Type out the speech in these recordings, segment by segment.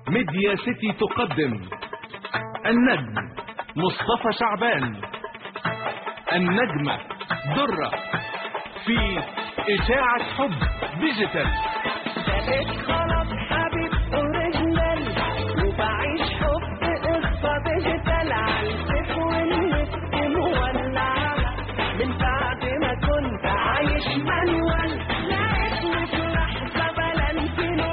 ميديا سيتي تقدم النجم مصطفى شعبان النجمة درة في إشاعة حب ديجيتال بقيت خلاص حبيب اوريجينال وبعيش حب قصة ديجيتال عالسيف والنت مولع من بعد ما كنت عايش مانوال لقيتني في لحظة بلانتينو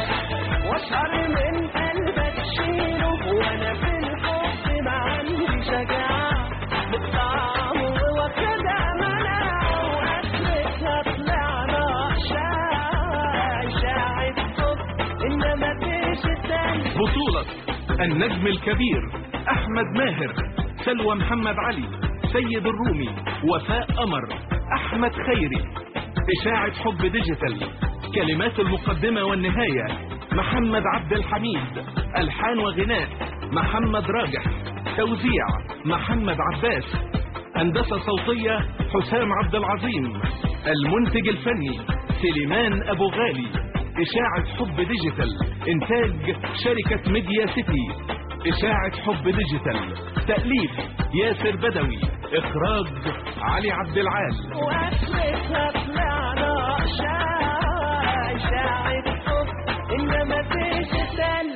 واشعر من قلبك شيله وانا في الحب ما عندي شجاعة بالطعم واخدها مناعة واكلتها طلعنا اشاعة اشاعة حب انما ديجيتال بطولة النجم الكبير أحمد ماهر سلوى محمد علي سيد الرومي وفاء قمر أحمد خيري إشاعة حب ديجيتال كلمات المقدمة والنهاية محمد عبد الحميد ألحان وغناء محمد راجح توزيع محمد عباس هندسة صوتية حسام عبد العظيم المنتج الفني سليمان أبو غالي إشاعة حب ديجيتال إنتاج شركة ميديا سيتي إشاعة حب ديجيتال تأليف ياسر بدوي إخراج علي عبد العال واكلتها طلعنا اشاعة اشاعة حب انما ديجيتال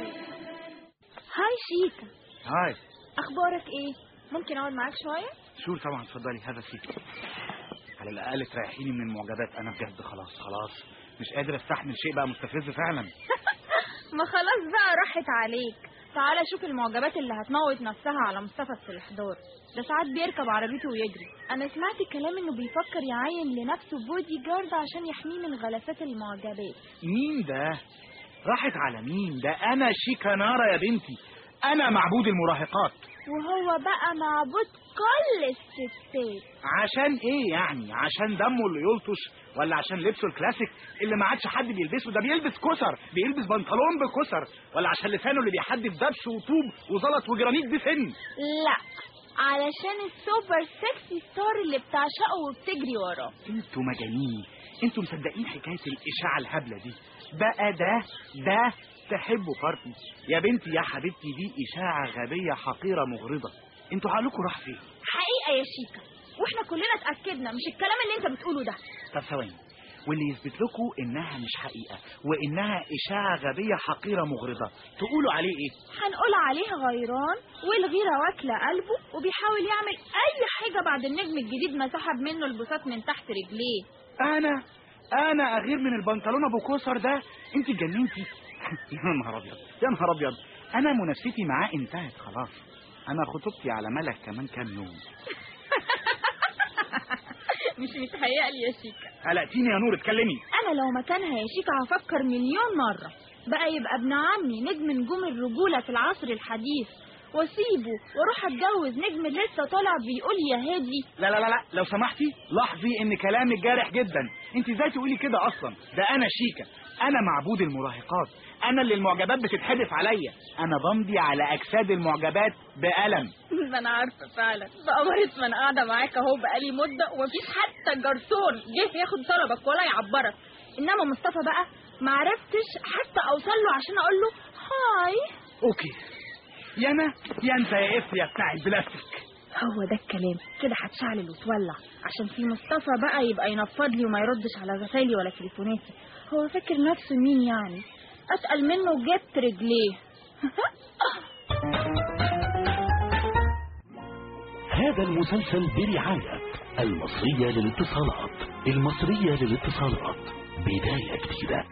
هاي شيكا هاي اخبارك ايه ممكن اقعد معاك شويه شور طبعا اتفضلي هذا فيك على الاقل تريحيني من المعجبات انا بجد خلاص خلاص مش قادر استحمل شيء بقى مستفز فعلا ما خلاص بقى راحت عليك تعالى شوف المعجبات اللي هتموت نفسها على مصطفى السلحدار ده ساعات بيركب عربيته ويجري انا سمعت كلام انه بيفكر يعين لنفسه بودي جارد عشان يحميه من غلاسات المعجبات مين ده راحت على مين ده انا شيكانارا يا بنتي انا معبود المراهقات وهو بقى معبود كل الستات عشان ايه يعني عشان دمه اللي يلطش ولا عشان لبسه الكلاسيك اللي ما عادش حد بيلبسه ده بيلبس كسر بيلبس بنطلون بكسر ولا عشان لسانه اللي بيحدف دبش وطوب وزلط وجرانيت بسن لا علشان السوبر سكسي ستار اللي بتعشقه وبتجري وراه انتوا مجانين انتوا مصدقين حكايه الاشاعه الهبله دي بقى ده ده تحبوا بارتي يا بنتي يا حبيبتي دي اشاعه غبيه حقيره مغرضه انتوا عقلكم راح فين حقيقه يا شيكا واحنا كلنا اتاكدنا مش الكلام اللي انت بتقوله ده طب ثواني واللي يثبت لكم انها مش حقيقه وانها اشاعه غبيه حقيره مغرضه تقولوا عليه ايه هنقول عليه غيران والغيرة واكلة قلبه وبيحاول يعمل أي حاجة بعد النجم الجديد ما سحب منه البساط من تحت رجليه انا انا اغير من البنطلون ابو كوسر ده انت اتجننتي يا نهار ابيض يا نهار ابيض انا منافستي معاه انتهت خلاص انا خطوبتي على ملك كمان كام يوم مش متهيألي يا شيكا قلقتيني يا نور اتكلمي أنا لو مكانها يا شيكا هفكر مليون مرة بقى يبقى ابن عمي نجم نجوم الرجولة في العصر الحديث واسيبه واروح اتجوز نجم لسه طالع بيقول يا هادي لا لا لا لا لو سمحتي لاحظي ان كلامك جارح جدا انت ازاي تقولي كده اصلا ده انا شيكا انا معبود المراهقات انا اللي المعجبات بتتحدف عليا انا بمضي على اجساد المعجبات بقلم ما انا عارفه فعلا بأمرت ما انا قاعده معاك اهو بقالي مده ومفيش حتى جرسون جه ياخد طلبك ولا يعبرك انما مصطفى بقى ما عرفتش حتى اوصل له عشان اقول له هاي اوكي يا انا يا انت يا اف يا بتاع البلاستيك هو ده الكلام كده هتشعلل وتولع عشان في مصطفى بقى يبقى ينفض لي وما يردش على رسايلي ولا تليفوناتي هو فاكر نفسه مين يعني اتقل منه وجبت رجليه هذا المسلسل برعاية المصرية للاتصالات المصرية للاتصالات بداية جديدة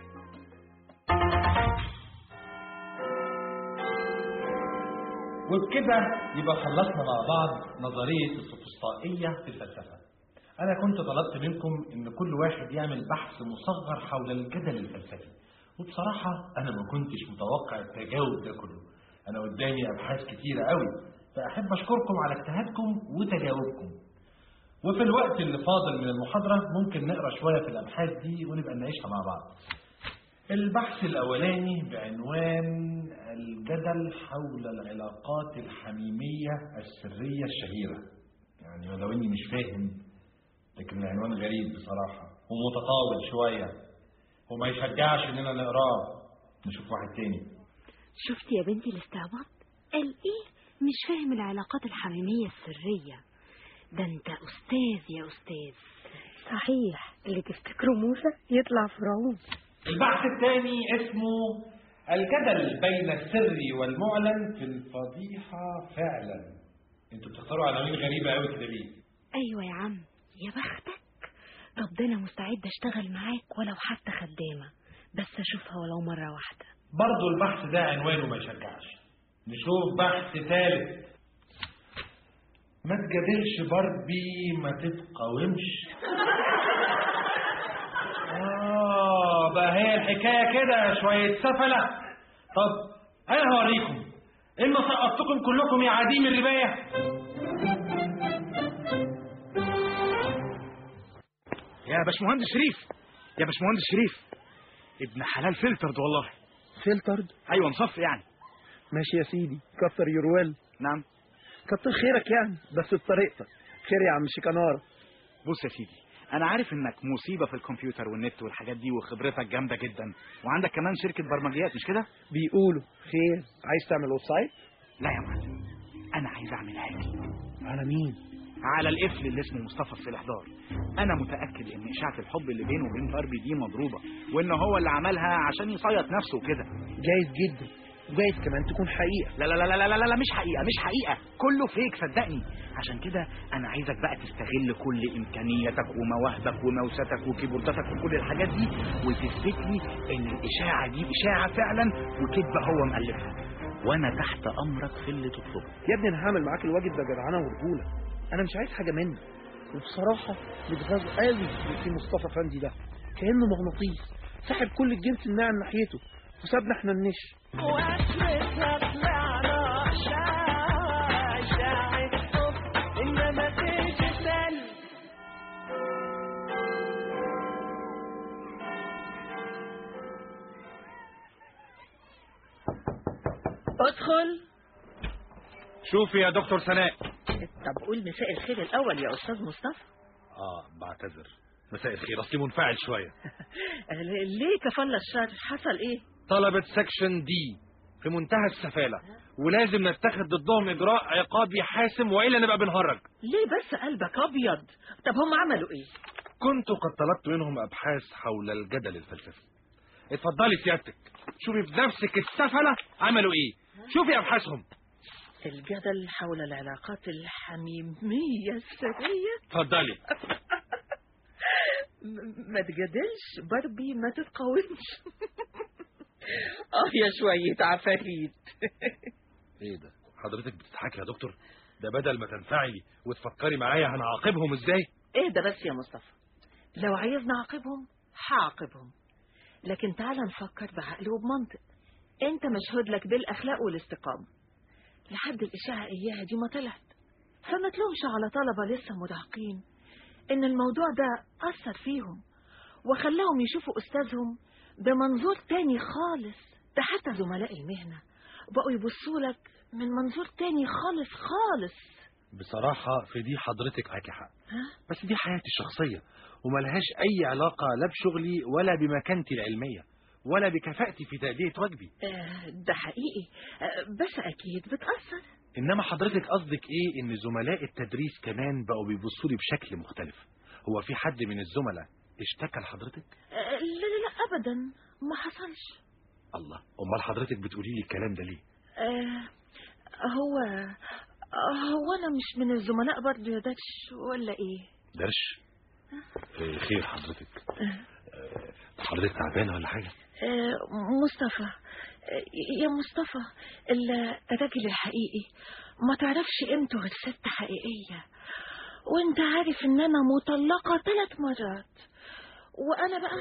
وبكده يبقى خلصنا مع بعض نظرية السوفسطائية في الفلسفة أنا كنت طلبت منكم إن كل واحد يعمل بحث مصغر حول الجدل الفلسفي وبصراحة أنا ما كنتش متوقع التجاوب ده كله أنا قدامي أبحاث كتيرة قوي فأحب أشكركم على اجتهادكم وتجاوبكم وفي الوقت اللي فاضل من المحاضرة ممكن نقرأ شوية في الأبحاث دي ونبقى نناقشها مع بعض البحث الأولاني بعنوان الجدل حول العلاقات الحميمية السرية الشهيرة يعني ولو إني مش فاهم لكن العنوان غريب بصراحة ومتطاول شوية وما يشجعش إننا نقراه نشوف واحد تاني شفتي يا بنتي الاستعباط قال ايه مش فاهم العلاقات الحميمية السرية ده انت استاذ يا استاذ صحيح اللي تفتكره موسى يطلع فرعون البحث الثاني اسمه الجدل بين السر والمعلن في الفضيحة فعلا انتوا بتختاروا عناوين غريبة قوي كده ليه ايوه يا عم يا بختك طب ده انا مستعد اشتغل معاك ولو حتى خدامة بس اشوفها ولو مرة واحدة برضه البحث ده عنوانه ما يشجعش نشوف بحث ثالث ما تجادلش باربي ما تتقاومش اه بقى هي الحكايه كده شويه سفله طب انا هوريكم اما سقطتكم كلكم يا عديم الربايه يا باشمهندس شريف يا باشمهندس شريف ابن حلال فلترد والله فلترد ايوه مصف يعني ماشي يا سيدي كتر يروال نعم كتر خيرك يعني بس بطريقتك خير يا عم شيكانارا بص يا سيدي انا عارف انك مصيبه في الكمبيوتر والنت والحاجات دي وخبرتك جامده جدا وعندك كمان شركه برمجيات مش كده بيقولوا خير عايز تعمل ويب سايت لا يا معلم انا عايز اعمل هاكي على مين على القفل اللي اسمه مصطفى السلحدار انا متاكد ان اشاعه الحب اللي بينه وبين باربي دي مضروبه وان هو اللي عملها عشان يصيط نفسه كده جايز جدا وجايز كمان تكون حقيقة لا لا لا لا لا لا, لا مش حقيقه مش حقيقه كله فيك صدقني عشان كده انا عايزك بقى تستغل كل امكانياتك ومواهبك وموساتك وكيبورداتك وكل الحاجات دي وتثبت لي ان الاشاعه دي اشاعه فعلا وكذبه هو مالفها وانا تحت امرك في اللي تطلبه يا ابني انا هعمل معاك الواجب ده جدعنة ورجولة انا مش عايز حاجة منك وبصراحة متغاظ قوي في مصطفى فندي ده كأنه مغناطيس سحب كل الجنس الناعم ناحيته وسابنا احنا النش واخرتها طلعنا شاي شاي حب انما تيجي سل ادخل شوفي يا دكتور سناء طب قول مساء الخير الاول يا استاذ مصطفى اه بعتذر مساء الخير اصلي منفعل شويه ليه كفل الشر حصل ايه طلبة سكشن دي في منتهى السفالة ولازم نتخذ ضدهم إجراء عقابي حاسم وإلا نبقى بنهرج ليه بس قلبك ابيض طب هم عملوا ايه كنت قد طلبت منهم أبحاث حول الجدل الفلسفي اتفضلي سيادتك شوفي بنفسك السفلة عملوا إيه شوفي أبحاثهم الجدل حول العلاقات الحميمية السرية اتفضلي م- ما تجادلش باربي ما تتقاومش اه يا شوية عفاريت ايه ده حضرتك بتضحكي يا دكتور ده بدل ما تنفعلي وتفكري معايا هنعاقبهم ازاي اهدى بس يا مصطفى لو عايزنا نعاقبهم هعاقبهم لكن تعال نفكر بعقل وبمنطق انت مشهود لك بالاخلاق والاستقامه لحد الاشاعه اياها دي ما طلعت فما تلومش على طلبه لسه مراهقين ان الموضوع ده اثر فيهم وخلاهم يشوفوا استاذهم بمنظور تاني خالص ده حتى زملاء المهنه بقوا يبصوا لك من منظور تاني خالص خالص بصراحة في دي حضرتك معاكي حق ها بس دي حياتي الشخصية وملهاش أي علاقة لا بشغلي ولا بمكانتي العلمية ولا بكفاءتي في تأدية واجبي آه، ده حقيقي آه، بس أكيد بتأثر إنما حضرتك قصدك إيه إن زملاء التدريس كمان بقوا بيبصوا لي بشكل مختلف هو في حد من الزملاء اشتكى لحضرتك آه، لا لا لا أبدا ما حصلش الله أمال حضرتك بتقولي لي الكلام ده ليه آه، هو آه، هو أنا مش من الزملاء برضه يا داتش ولا إيه درش إيه خير حضرتك آه، حضرتك تعبانة ولا حاجة آه، مصطفى آه، يا مصطفى ال- الراجل الحقيقي ما تعرفش قيمته غير ست حقيقية وانت عارف ان انا مطلقة ثلاث مرات وانا بقى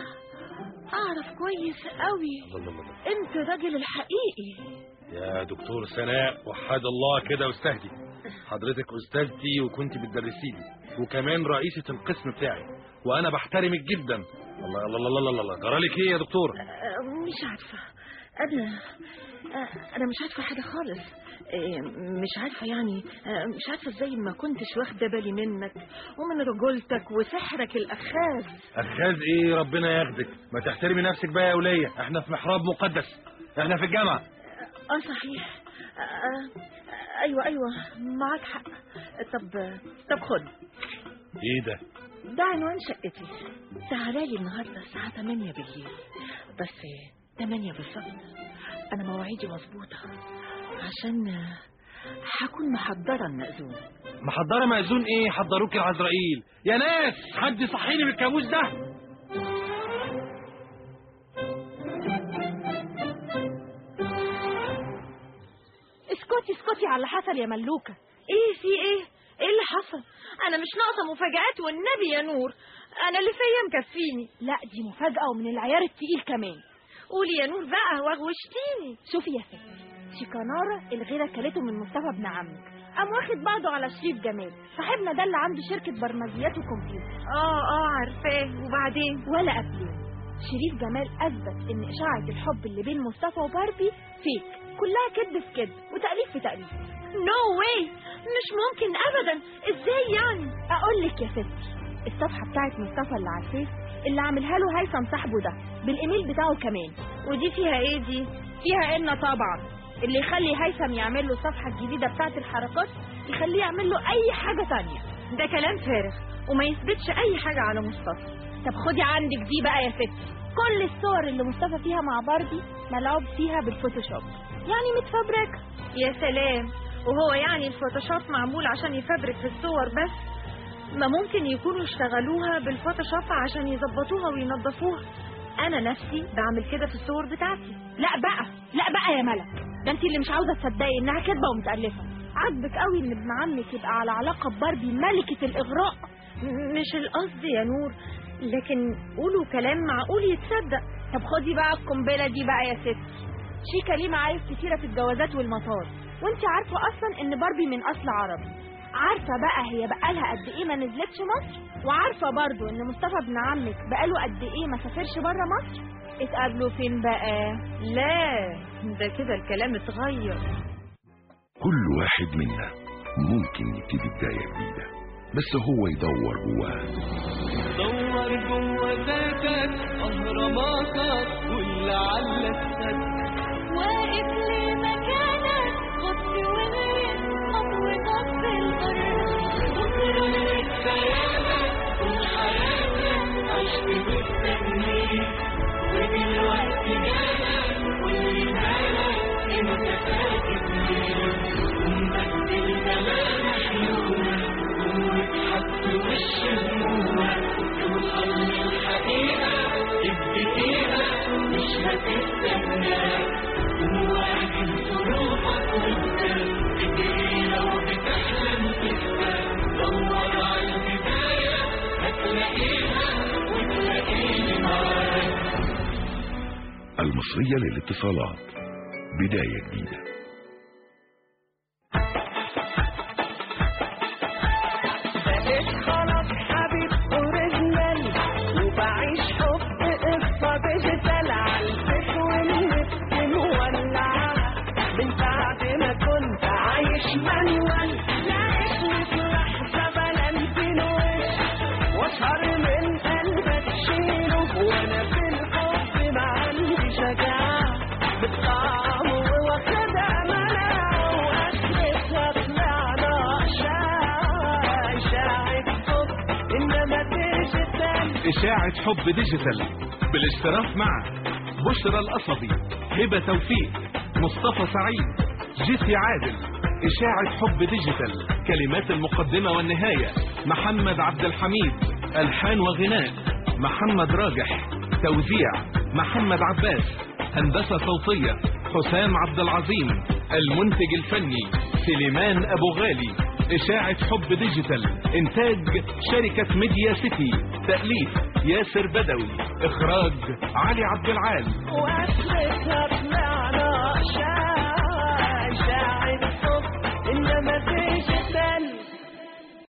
اعرف كويس قوي الله الله الله انت الراجل الحقيقي يا دكتور سناء وحد الله كده واستهدي حضرتك استاذتي وكنت بتدرسي لي وكمان رئيسة القسم بتاعي وانا بحترمك جدا الله الله الله الله الله, الله. جرالك ايه يا دكتور آه، مش عارفة انا آه، انا مش عارفة حاجة خالص آه، مش عارفة يعني آه، مش عارفة ازاي ما كنتش واخدة بالي منك ومن رجولتك وسحرك الأخاذ اخاذ ايه ربنا ياخدك ما تحترمي نفسك بقى يا ولية احنا في محراب مقدس احنا في الجامعة اه صحيح آه آه، ايوه ايوه معاك حق طب طب خد ايه ده ده عنوان شقتي تعالى لي النهارده الساعة 8 بالليل بس 8 بالظبط أنا مواعيدي مظبوطة عشان آه، هكون محضرة المأذون محضره مأذون ايه حضروك العزرائيل يا ناس حد صحيني من الكابوس ده اسكتي اسكتي على اللي حصل يا ملوكة ايه في ايه ايه اللي حصل انا مش ناقصة مفاجآت والنبي يا نور انا اللي فيا مكفيني لا دي مفاجأة ومن العيار التقيل كمان قولي يا نور بقى واغوشتيني شوفي يا ست شيكانارة الغيرة كلته من مصطفى ابن عمك قام واخد بعضه على شريف جمال صاحبنا ده اللي عنده شركة برمجيات وكمبيوتر اه اه عارفاه وبعدين ولا قبلين شريف جمال أثبت إن إشاعة الحب اللي بين مصطفى وباربي فيك كلها كذب في كذب وتأليف في تأليف نو واي مش ممكن ابدا ازاي يعني أقول لك يا ستي الصفحة بتاعت مصطفى اللي على الفيس اللي عاملها له هيثم صاحبه ده بالايميل بتاعه كمان ودي فيها ايه دي فيها ان طبعا اللي يخلي هيثم يعمل له الصفحة الجديدة بتاعت الحركات يخليه يعمل له أي حاجة تانية ده كلام فارغ وما يثبتش اي حاجة على مصطفى طب خدي عندك دي بقى يا ستي كل الصور اللي مصطفى فيها مع باربي ملعوب فيها بالفوتوشوب يعني متفبركة يا سلام وهو يعني الفوتوشوب معمول عشان يفبرك في الصور بس ما ممكن يكونوا اشتغلوها بالفوتوشوب عشان يظبطوها وينظفوها انا نفسي بعمل كده في الصور بتاعتي لا بقى لا بقى يا ملك ده انت اللي مش عاوزة تصدقي انها كدبة ومتألفة عاجبك قوي ان ابن عمك يبقى على علاقة بباربي ملكة الإغراء م- مش القصد يا نور لكن قولوا كلام معقول يتصدق طب خدي بقى القنبلة دي بقى يا ست شيكا ليه معايف كتيرة في الجوازات والمطار وانت عارفة اصلا ان باربي من اصل عربي عارفة بقى هي بقالها قد ايه ما نزلتش مصر وعارفة برضو ان مصطفى ابن عمك بقاله قد ايه ما سافرش بره مصر اتقابلوا فين بقى لا ده كده الكلام اتغير كل واحد منا ممكن يبتدي بداية جديدة بس هو يدور جواه دور جوه ذاتك اهراماتك ولعل السد واقف لمكانك خط وغير خطوتك في الأرض بكرة لك خيالك طول حياتك عشت مستنيك ودلوقتي جالك واللي بالك انت فاكر ليه ومبدل ملامح يومك واضحك في وش همومك توصل للحقيقة ابتديها مش هتستناك وواجه ظروفك وابدا اجري لو بتحلم تبدا دور على البداية هتلاقيها وتلاقيني معاك المصرية للاتصالات بداية جديدة بقيت خلاص حبيب اوريجينال وبعيش حب قصة ديجيتال عالبيت والنت مولعة من بعد ما كنت عايش مانوال لقيتني في لحظة بلنتين وش واسهر من قلبك شيله وانا في الحب ما عندي شجاعة بالطعم واخدها مناعة واخرتها طلعنا اشاعة اشاعة حب انما ديجيتال إشاعة حب ديجيتال بالاشتراك مع بشرى القصبي هبة توفيق مصطفى سعيد جيسي عادل إشاعة حب ديجيتال كلمات المقدمة والنهاية محمد عبد الحميد ألحان وغناء محمد راجح توزيع محمد عباس هندسة صوتية حسام عبد العظيم المنتج الفني سليمان أبو غالي إشاعة حب ديجيتال إنتاج شركة ميديا سيتي تأليف ياسر بدوي إخراج علي عبد العال واخرتها طلعنا اشاعة